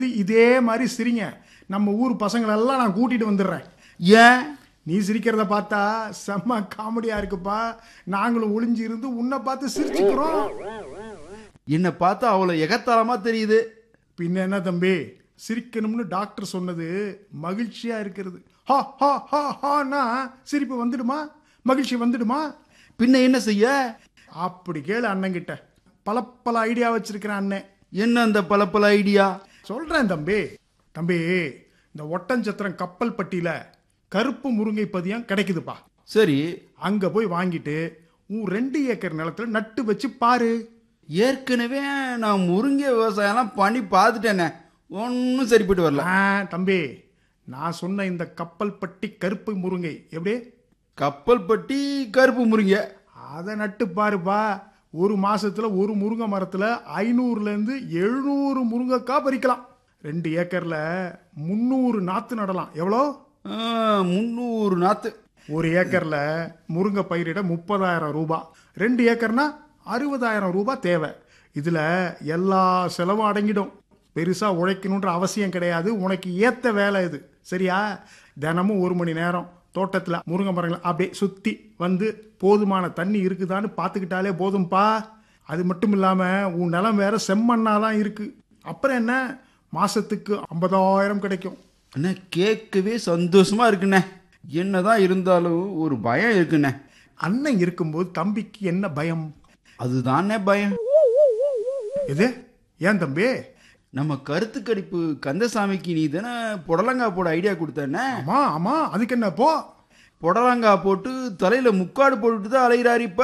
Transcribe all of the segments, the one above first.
இது- இதே மாதிரி சிரிங்க நம்ம ஊர் பசங்களெல்லாம் நான் கூட்டிட்டு வந்துடுறேன் ஏன் நீ சிரிக்கிறத பார்த்தா செம்ம காமெடியா இருக்குப்பா நாங்களும் ஒளிஞ்சு இருந்து உன்னை பார்த்து சிரிச்சுக்கிறோம் என்னை பார்த்தா அவ்வளோ எகத்தாளமா தெரியுது பின்ன என்ன தம்பி சிரிக்கணும்னு டாக்டர் சொன்னது மகிழ்ச்சியா இருக்கிறது ஹா ஹா ஹா ஹானா சிரிப்பு வந்துடுமா மகிழ்ச்சி வந்துடுமா பின்ன என்ன செய்ய அப்படி கேளு அண்ணங்கிட்ட பல பல ஐடியா வச்சிருக்கிறேன் அண்ணன் என்ன அந்த பல பல ஐடியா சொல்றேன் தம்பி தம்பி இந்த ஒட்டஞ்சத்திரம் கப்பல் பட்டியில கருப்பு முருங்கை பதியம் கிடைக்குதுப்பா சரி அங்க போய் வாங்கிட்டு உன் ரெண்டு ஏக்கர் நிலத்துல நட்டு வச்சு பாரு ஏற்கனவே நான் முருங்கை விவசாயம்லாம் பண்ணி பார்த்துட்டேனே ஒன்றும் சரிப்பட்டு வரல ஆ, தம்பி நான் சொன்ன இந்த கப்பல் பட்டி கருப்பு முருங்கை எப்படி கப்பல் பட்டி கருப்பு முருங்கை அதை நட்டு பாருப்பா ஒரு மாசத்துல ஒரு முருங்கை மரத்துல ஐநூறுல இருந்து எழுநூறு முருங்கைக்காய் பறிக்கலாம் ரெண்டு ஏக்கர்ல முந்நூறு நாத்து நடலாம் எவ்வளோ ஆ, முந்நூறு நாத்து ஒரு ஏக்கர்ல முருங்கை பயிரிட முப்பதாயிரம் ரூபாய் ரெண்டு ஏக்கர்னா அறுபதாயிரம் ரூபாய் தேவை இதுல எல்லா செலவும் அடங்கிடும் பெருசா உழைக்கணுன்ற அவசியம் கிடையாது உனக்கு ஏத்த வேலை இது சரியா தினமும் ஒரு மணி நேரம் தோட்டத்துல முருங்கை மரங்களை அப்படியே சுத்தி வந்து போதுமான தண்ணி இருக்குதான்னு பார்த்துக்கிட்டாலே போதும்பா அது மட்டும் இல்லாம உன் நிலம் வேற செம்மண்ணாதான் இருக்கு அப்புறம் என்ன மாசத்துக்கு ஐம்பதாயிரம் கிடைக்கும் அண்ணே கேட்கவே சந்தோஷமா இருக்குண்ணே என்னதான் இருந்தாலும் ஒரு பயம் இருக்குண்ணே அண்ணன் இருக்கும்போது தம்பிக்கு என்ன பயம் அதுதானே பயம் எது ஏன் தம்பி நம்ம கருத்து கடிப்பு கந்தசாமிக்கு நீ தானே புடலங்காய் போட ஐடியா கொடுத்தேண்ணே ஆமா ஆமா அதுக்கு என்ன போ புடலங்காய் போட்டு தலையில முக்காடு போட்டுட்டு தான் அலைகிறாரு இப்ப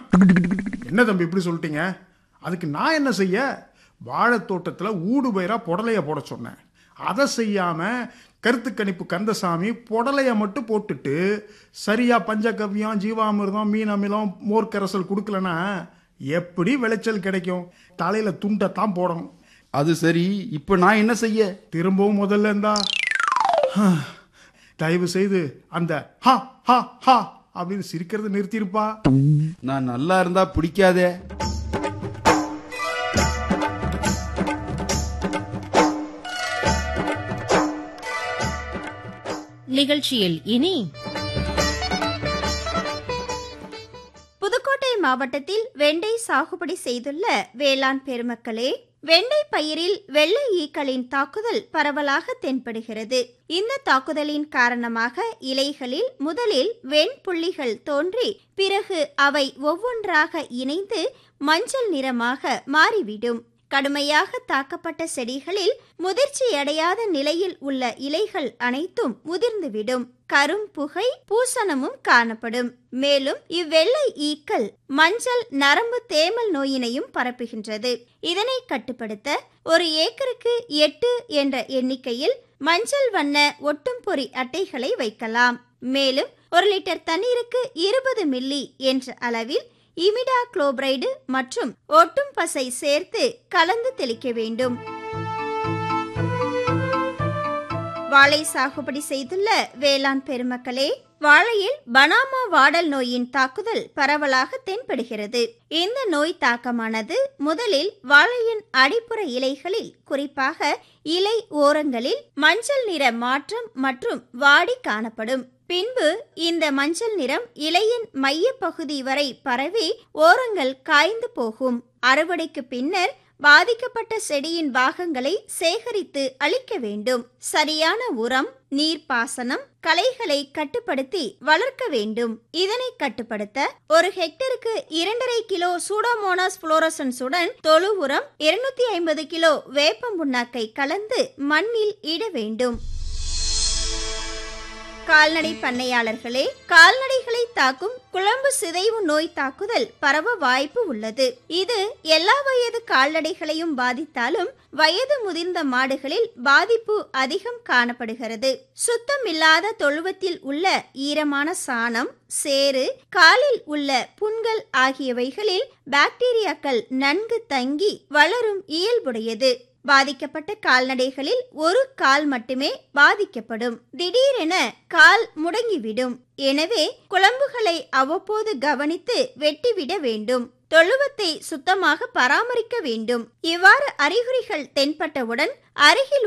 என்ன தம்பி இப்படி சொல்லிட்டீங்க அதுக்கு நான் என்ன செய்ய வாழைத் தோட்டத்துல ஊடு பயிரா புடலைய போட சொன்னேன் அதை செய்யாம கருத்து கணிப்பு கந்தசாமி புடலைய மட்டும் போட்டுட்டு சரியா பஞ்சகவ்யம் ஜீவாமிர்தம் மீன் அமிலம் மோர்க்கரசல் கொடுக்கலனா எப்படி விளைச்சல் கிடைக்கும் தலையில துண்டத்தான் போடணும் அது சரி இப்ப நான் என்ன செய்ய திரும்பவும் முதல்ல இருந்தா தயவு செய்து அந்த ஹா ஹா ஹா அப்படின்னு சிரிக்கிறத நிறுத்தியிருப்பா நான் நல்லா இருந்தா பிடிக்காதே நிகழ்ச்சியில் இனி புதுக்கோட்டை மாவட்டத்தில் வெண்டை சாகுபடி செய்துள்ள வேளாண் பெருமக்களே வெண்டை பயிரில் வெள்ளை ஈக்களின் தாக்குதல் பரவலாக தென்படுகிறது இந்த தாக்குதலின் காரணமாக இலைகளில் முதலில் வெண்புள்ளிகள் தோன்றி பிறகு அவை ஒவ்வொன்றாக இணைந்து மஞ்சள் நிறமாக மாறிவிடும் கடுமையாக தாக்கப்பட்ட செடிகளில் முதிர்ச்சியடையாத நிலையில் உள்ள இலைகள் அனைத்தும் உதிர்ந்துவிடும் கரும் புகை பூசணமும் காணப்படும் மேலும் இவ்வெள்ளை ஈக்கள் மஞ்சள் நரம்பு தேமல் நோயினையும் பரப்புகின்றது இதனை கட்டுப்படுத்த ஒரு ஏக்கருக்கு எட்டு என்ற எண்ணிக்கையில் மஞ்சள் வண்ண ஒட்டும் பொறி அட்டைகளை வைக்கலாம் மேலும் ஒரு லிட்டர் தண்ணீருக்கு இருபது மில்லி என்ற அளவில் இமிடா குளோபரைடு மற்றும் ஒட்டும் பசை சேர்த்து கலந்து தெளிக்க வேண்டும் வாழை சாகுபடி செய்துள்ள வேளாண் பெருமக்களே வாழையில் பனாமா வாடல் நோயின் தாக்குதல் பரவலாக தென்படுகிறது இந்த நோய் தாக்கமானது முதலில் வாழையின் அடிப்புற இலைகளில் குறிப்பாக இலை ஓரங்களில் மஞ்சள் நிற மாற்றம் மற்றும் வாடி காணப்படும் பின்பு இந்த மஞ்சள் நிறம் இலையின் மைய பகுதி வரை பரவி ஓரங்கள் காய்ந்து போகும் அறுவடைக்கு பின்னர் பாதிக்கப்பட்ட செடியின் பாகங்களை சேகரித்து அளிக்க வேண்டும் சரியான உரம் நீர்ப்பாசனம் களைகளை கட்டுப்படுத்தி வளர்க்க வேண்டும் இதனை கட்டுப்படுத்த ஒரு ஹெக்டருக்கு இரண்டரை கிலோ சூடோமோனாஸ் புளோரசன்ஸுடன் தொழு உரம் இருநூத்தி ஐம்பது கிலோ வேப்பம் புண்ணாக்கை கலந்து மண்ணில் இட வேண்டும் கால்நடை பண்ணையாளர்களே கால்நடைகளை தாக்கும் குழம்பு சிதைவு நோய் தாக்குதல் பரவ வாய்ப்பு உள்ளது இது எல்லா வயது கால்நடைகளையும் பாதித்தாலும் வயது முதிர்ந்த மாடுகளில் பாதிப்பு அதிகம் காணப்படுகிறது சுத்தமில்லாத தொழுவத்தில் உள்ள ஈரமான சாணம் சேறு காலில் உள்ள புண்கள் ஆகியவைகளில் பாக்டீரியாக்கள் நன்கு தங்கி வளரும் இயல்புடையது பாதிக்கப்பட்ட கால்நடைகளில் ஒரு கால் மட்டுமே பாதிக்கப்படும் திடீரென கால் முடங்கிவிடும் எனவே குழம்புகளை அவ்வப்போது கவனித்து வெட்டிவிட வேண்டும் தொழுவத்தை சுத்தமாக பராமரிக்க வேண்டும் இவ்வாறு அறிகுறிகள் தென்பட்டவுடன் அருகில்